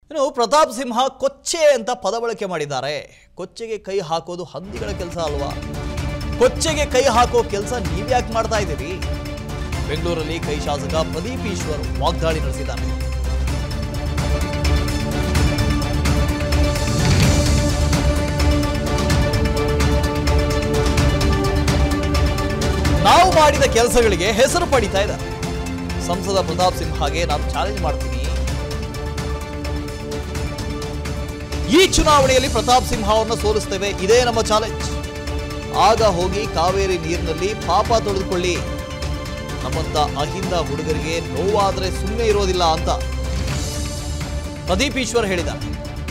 ಇನ್ನು ಪ್ರತಾಪ್ ಸಿಂಹ ಕೊಚ್ಚೆ ಅಂತ ಪದ ಬಳಕೆ ಮಾಡಿದ್ದಾರೆ ಕೊಚ್ಚೆಗೆ ಕೈ ಹಾಕೋದು ಹಂದಿಗಳ ಕೆಲಸ ಅಲ್ವಾ ಕೊಚ್ಚೆಗೆ ಕೈ ಹಾಕೋ ಕೆಲಸ ನೀವ್ಯಾಕೆ ಮಾಡ್ತಾ ಇದ್ದೀರಿ ಬೆಂಗಳೂರಲ್ಲಿ ಕೈ ಶಾಸಕ ಪ್ರದೀಪ್ ಈಶ್ವರ್ ವಾಗ್ದಾಳಿ ನಡೆಸಿದ್ದಾರೆ ನಾವು ಮಾಡಿದ ಕೆಲಸಗಳಿಗೆ ಹೆಸರು ಪಡಿತಾ ಇದ್ದಾರೆ ಸಂಸದ ಪ್ರತಾಪ್ ಸಿಂಹಗೆ ನಾನು ಚಾಲೆಂಜ್ ಮಾಡ್ತೀನಿ ಈ ಚುನಾವಣೆಯಲ್ಲಿ ಪ್ರತಾಪ್ ಸಿಂಹ ಅವರನ್ನ ಸೋಲಿಸ್ತೇವೆ ಇದೇ ನಮ್ಮ ಚಾಲೆಂಜ್ ಆಗ ಹೋಗಿ ಕಾವೇರಿ ನೀರಿನಲ್ಲಿ ಪಾಪ ತೊಳೆದುಕೊಳ್ಳಿ ನಮ್ಮಂತ ಅಹಿಂದ ಹುಡುಗರಿಗೆ ನೋವಾದ್ರೆ ಸುಮ್ಮನೆ ಇರೋದಿಲ್ಲ ಅಂತ ಪ್ರದೀಪ್ ಈಶ್ವರ್ ಹೇಳಿದ್ದಾರೆ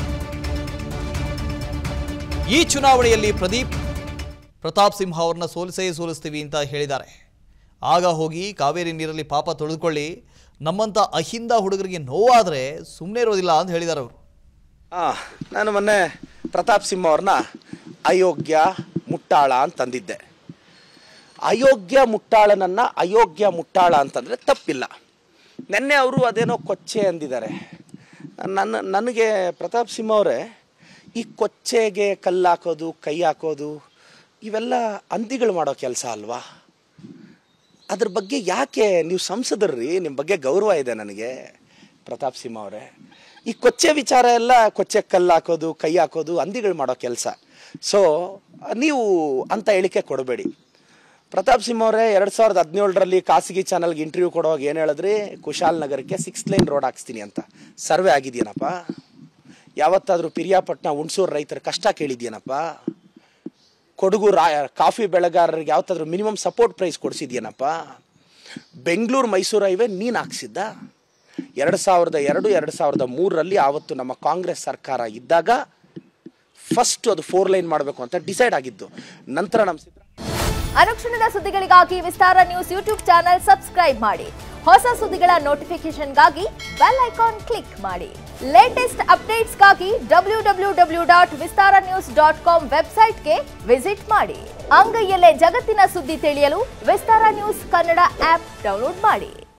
ಈ ಚುನಾವಣೆಯಲ್ಲಿ ಪ್ರದೀಪ್ ಪ್ರತಾಪ್ ಸಿಂಹ ಅವ್ರನ್ನ ಸೋಲಿಸೇ ಸೋಲಿಸ್ತೀವಿ ಅಂತ ಹೇಳಿದ್ದಾರೆ ಆಗ ಹೋಗಿ ಕಾವೇರಿ ನೀರಲ್ಲಿ ಪಾಪ ತೊಳೆದುಕೊಳ್ಳಿ ನಮ್ಮಂತ ಅಹಿಂದ ಹುಡುಗರಿಗೆ ನೋವಾದ್ರೆ ಸುಮ್ಮನೆ ಇರೋದಿಲ್ಲ ಅಂತ ಹೇಳಿದ್ದಾರೆ ಅವರು ಆ, ನಾನು ಮೊನ್ನೆ ಪ್ರತಾಪ್ ಸಿಂಹ ಅವ್ರನ್ನ ಅಯೋಗ್ಯ ಮುಟ್ಟಾಳ ಅಂತಂದಿದ್ದೆ ಅಯೋಗ್ಯ ಮುಟ್ಟಾಳನನ್ನ ಅಯೋಗ್ಯ ಮುಟ್ಟಾಳ ಅಂತಂದರೆ ತಪ್ಪಿಲ್ಲ ನಿನ್ನೆ ಅವರು ಅದೇನೋ ಕೊಚ್ಚೆ ಅಂದಿದ್ದಾರೆ ನನ್ನ ನನಗೆ ಪ್ರತಾಪ್ ಸಿಂಹ ಅವರೇ ಈ ಕೊಚ್ಚೆಗೆ ಕಲ್ಲು ಹಾಕೋದು ಕೈ ಹಾಕೋದು ಇವೆಲ್ಲ ಹಂದಿಗಳು ಮಾಡೋ ಕೆಲಸ ಅಲ್ವಾ ಅದ್ರ ಬಗ್ಗೆ ಯಾಕೆ ನೀವು ಸಂಸದರ್ರಿ ನಿಮ್ಮ ಬಗ್ಗೆ ಗೌರವ ಇದೆ ನನಗೆ ಪ್ರತಾಪ್ ಸಿಂಹ ಅವರೇ ಈ ಕೊಚ್ಚೆ ವಿಚಾರ ಎಲ್ಲ ಕೊಚ್ಚೆ ಕಲ್ಲು ಹಾಕೋದು ಕೈ ಹಾಕೋದು ಹಂದಿಗಳು ಮಾಡೋ ಕೆಲಸ ಸೊ ನೀವು ಅಂತ ಹೇಳಿಕೆ ಕೊಡಬೇಡಿ ಪ್ರತಾಪ್ ಸಿಂಹ ಅವರೇ ಎರಡು ಸಾವಿರದ ಹದಿನೇಳರಲ್ಲಿ ಖಾಸಗಿ ಚಾನಲ್ಗೆ ಇಂಟರ್ವ್ಯೂ ಕೊಡುವಾಗ ಏನು ಹೇಳಿದ್ರಿ ಕುಶಾಲ್ ನಗರಕ್ಕೆ ಸಿಕ್ಸ್ ಲೈನ್ ರೋಡ್ ಹಾಕ್ಸ್ತೀನಿ ಅಂತ ಸರ್ವೆ ಆಗಿದೆಯೇನಪ್ಪ ಯಾವತ್ತಾದರೂ ಪಿರಿಯಾಪಟ್ಟಣ ಹುಣಸೂರು ರೈತರ ಕಷ್ಟ ಕೇಳಿದ್ಯೇನಪ್ಪ ಕೊಡಗು ರಾ ಕಾಫಿ ಬೆಳೆಗಾರರಿಗೆ ಯಾವತ್ತಾದ್ರೂ ಮಿನಿಮಮ್ ಸಪೋರ್ಟ್ ಪ್ರೈಸ್ ಕೊಡಿಸಿದ್ಯೇನಪ್ಪ ಬೆಂಗಳೂರು ಮೈಸೂರು ಹೈವೇ ನೀನು ಹಾಕ್ಸಿದ್ದ ಎರಡು ಸಾವಿರದ ಎರಡು ಎರಡು ಸಾವಿರದ ಮೂರರಲ್ಲಿ ಆವತ್ತು ನಮ್ಮ ಕಾಂಗ್ರೆಸ್ ಸರ್ಕಾರ ಇದ್ದಾಗ ಫಸ್ಟ್ ಅದು ಫೋರ್ ಲೈನ್ ಮಾಡಬೇಕು ಅಂತ ಡಿಸೈಡ್ ಆಗಿದ್ದು ನಂತರ ನಮ್ಮ ಸಿದ್ದರಾಮಯ್ಯ ಅನುಕ್ಷಣದ ಸುದ್ದಿಗಳಿಗಾಗಿ Vistara news YouTube channel subscribe ಮಾಡಿ ಹೊಸ ಸುದ್ದಿಗಳ ನೋಟಿಫಿಕೇಶನ್ಗಾಗಿ ಬೆಲ್ ಐಕಾನ್ ಕ್ಲಿಕ್ ಮಾಡಿ ಲೇಟೆಸ್ಟ್ ಅಪ್ಡೇಟ್ಸ್ಗಾಗಿ W W W dot Vistara news dot com ವೆಬ್ಸೈಟ್ಗೆ ವಿಸಿಟ್ ಮಾಡಿ ಅಂಗೈಯಲ್ಲೇ ಜಗತ್ತಿನ ಸುದ್ದಿ ತಿಳಿಯಲು Vistara news Kannada app download ಮಾಡಿ